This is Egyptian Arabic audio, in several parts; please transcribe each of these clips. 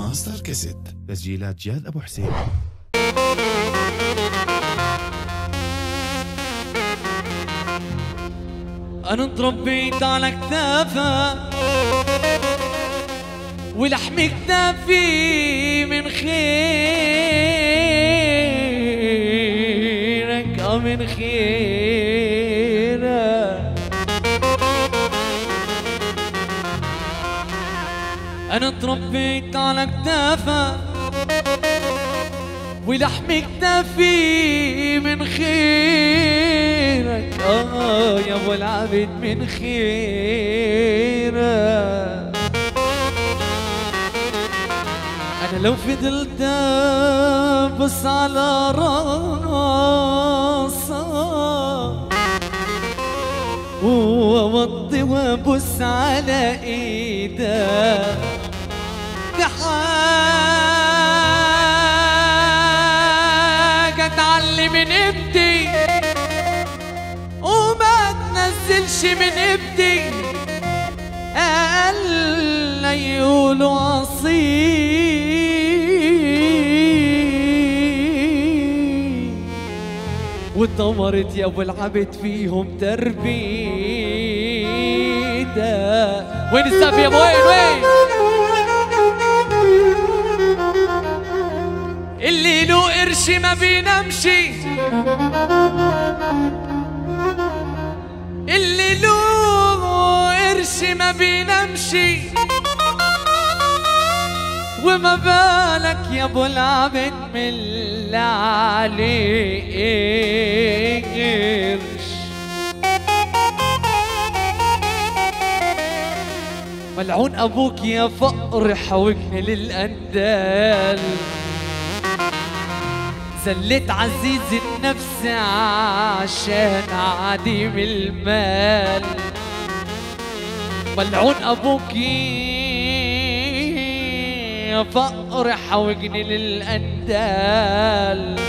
ماستر كاسيت تسجيلات جاد أبو حسين انا تربيت على كتافها ولحم كتافي من خيرك اه من خيرك انا تربيت على كتافها ولحم كتافي من خيرك اه يا ابو العبد من خيرك انا لو فضلت بس على راسك ووطي وابص على ايدك تحاجة اتعلم من ابدي وما تنزلش من ابدي اقل يقولوا اصيل واتطورت يا ابو العبد فيهم تربيته وين السقف يا ابو وين وين اللي له قرش ما بينامشي اللي له قرش ما بينامشي وما بالك يا ابو العبد من اللي عليه قرش ملعون ابوك يا فقر حوجني للاندال زلت عزيز النفس عشان عديم المال ملعون ابوك يا فقر حوجني للاندال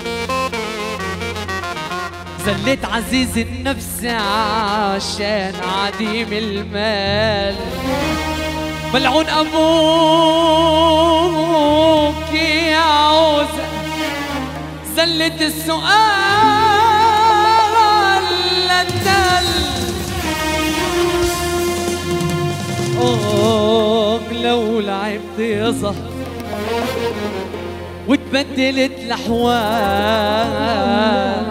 زلت عزيز النفس عشان عديم المال ملعون ابوك يا عوزه زلت السؤال للدل أوه لو لعبت يا زهر وتبدلت الأحوال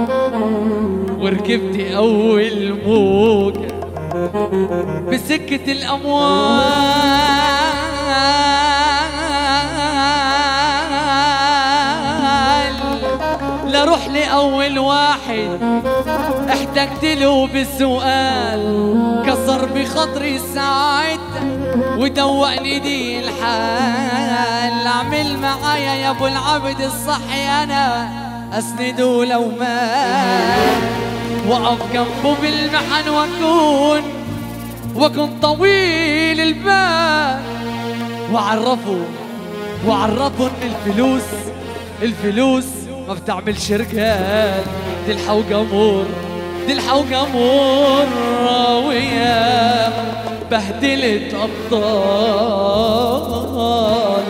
وركبت أول موجة بسكة الأموال لروح لأول واحد احتجت له بالسؤال كسر بخاطري ساعتها ودوقني دي الحال اعمل معايا يا ابو العبد الصحي انا اسنده لو مات واقف جنبه بالمحن واكون واكون طويل البال وعرفه وعرفه ان الفلوس الفلوس ما بتعملش رجال دي الحوجة مر دي الحوجة مر ويا بهدلت أبطال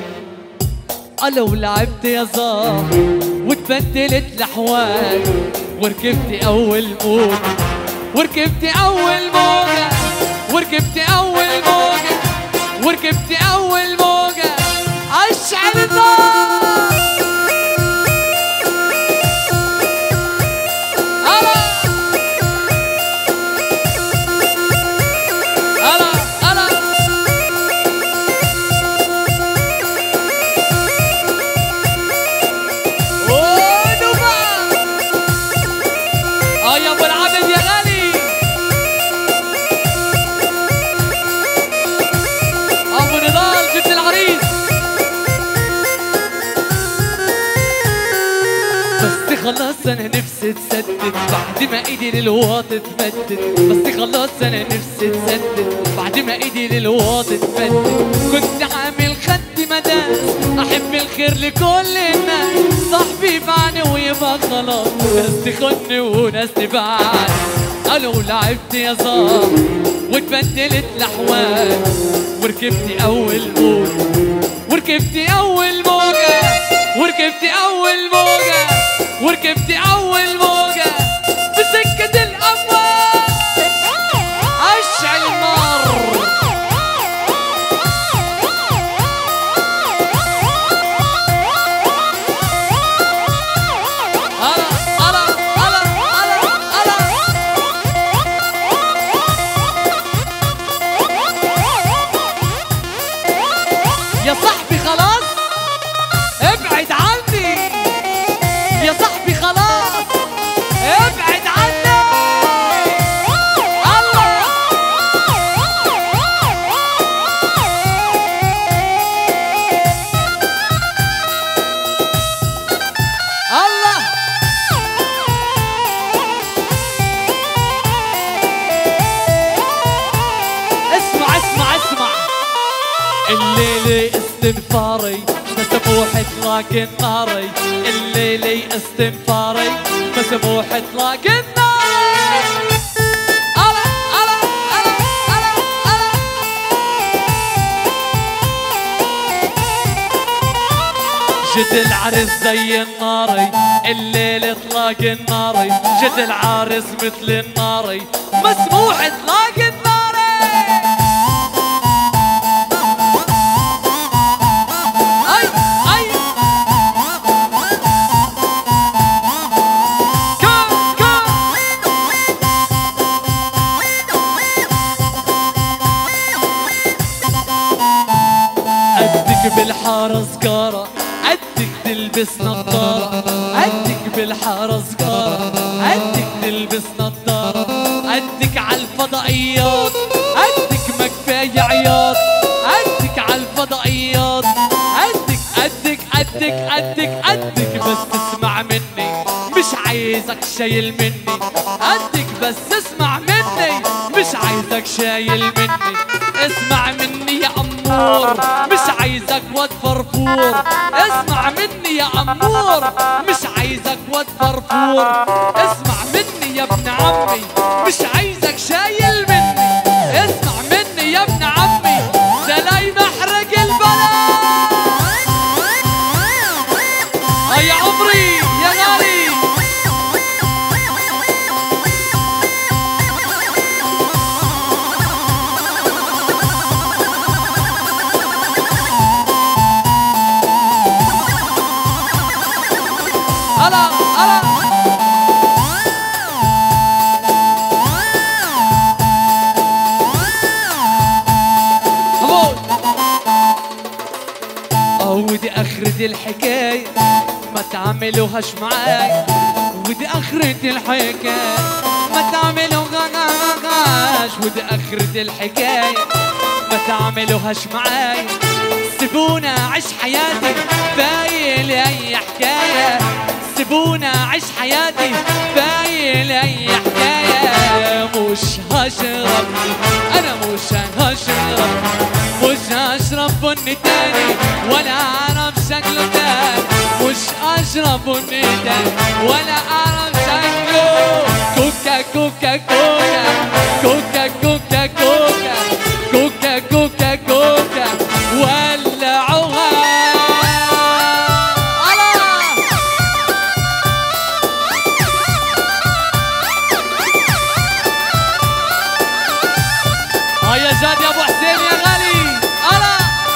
لو لعبت يا زار وتبدلت الأحوال وركبت أول موجة وركبت أول موجة وركبت أول موجة وركبت أول موجة أشعل النار ألا ألا ألا ودوبا اه يا ابو العبد يا غالي ابو نضال جبت العريس بس خلاص انا نفسي تسدد بعد ما ايدي للواطي تمدد بس خلاص انا نفسي تسدد بعد ما ايدي للواطي تمدد كنت عامل خد مداس احب الخير لكل الناس صاحبي بعاني ويبقى خلاص ناس تخني وناس تبعد قالوا لعبت يا زار واتبدلت الاحوال وركبت اول موت وركبتي اول موجة وركبتي اول موجة وركبتي اول موجة بسكة الاموال اشعل النار ألا ألا ألا ألا ألا يا صاحبي خلاص ابعد عني يا صاحبي خلاص ابعد عني الله الله اسمع اسمع اسمع الليلة استنفاري مسموح اطلاق الناري الليلة استنفاري مسموح اطلاق الناري ألا ألا ألا ألا ألا جد العرس زي الناري الليل اطلاق الناري جد العرس مثل الناري مسموح اطلاق الناري اي اي كم كم قدك بالحارة سجارة قدك تلبس نظارة قدك بالحارة سجارة قدك تلبس نظارة قدك عالفضائيات قدك ما كفاية عياط قدك عالفضائيات قدك قدك قدك قدك قدك بس تسمع مني مش عايزك شايل مني قدك بس اسمع مني مش عايزك شايل مني اسمع مني يا أمور مش عايزك واد فرفور اسمع مني يا أمور مش عايزك واد فرفور اسمع مني يا ابن عمي مش عايزك شايل مني اسمع مني يا ابن عمي ده لا محرق البلد آه يا عمري يا غالي هلا هلا هموت اه ودي اخرة الحكاية ما تعملوهاش معاي ودي اخرة الحكاية ما تعملوهاش ودي اخرة الحكاية ما تعملوهاش معاي سيبونا عيش حياتي باين اي حكاية سيبونا عيش حياتي باين اي حكاية مش هشرب انا مش هشرب مش هشرب بني تاني ولا اعرف شكله تاني مش اشرب بني تاني ولا اعرف شكله كوكا كوكا كوكا كوكا كوكا كوكا كوكا كوكا كوكا ولعوها الله اه يا جاد يا ابو حسين يا غالي الا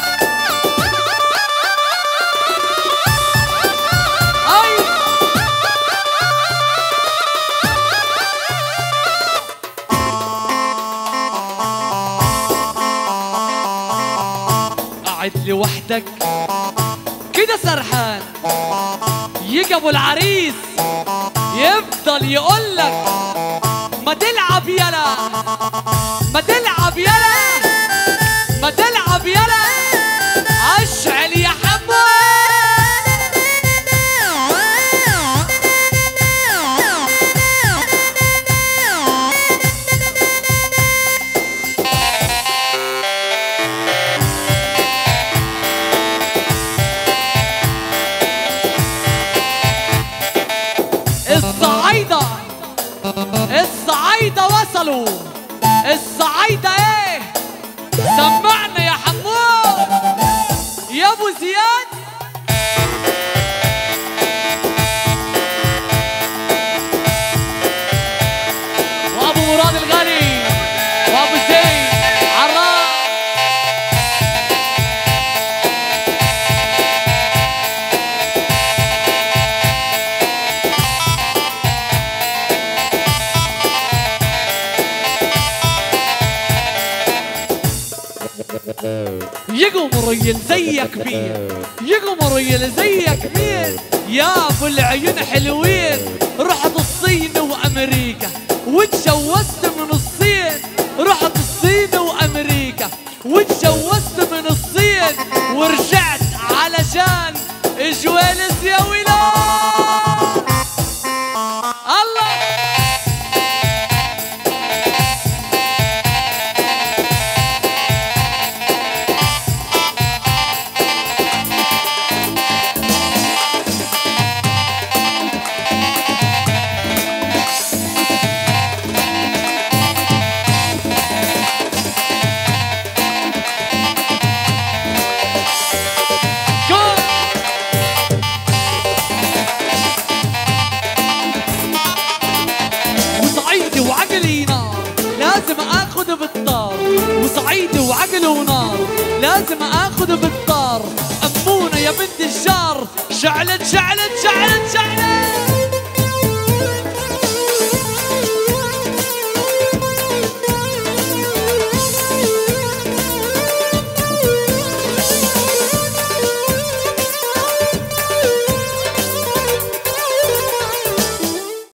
اي قاعد لوحدك كده سرحان يجي ابو العريس يفضل يقولك ما تلعب يلا ما تلعب يلا ما تلعب يلا اشعل يا حمو الصعايدة الصعايدة وصلوا الصعايدة ايه سمعنا يا حمود يا ابو زياد عباس الغالي وابو زين عراس يقوم ريل زيك مين يقوم ريل زيك مين يا ابو العيون حلوين رحت الصين وامريكا وتجوزت من الصين رحت الصين وامريكا وتجوزت من الصين ورجعت علشان جوالس يا ولاد الله Go! وصعيدي وعقلي نار لازم اخذ بالطار وصعيدي وعقلي ونار لازم اخذ بالطار امونه يا بنت الجار شعلت شعلت شعلت شعلت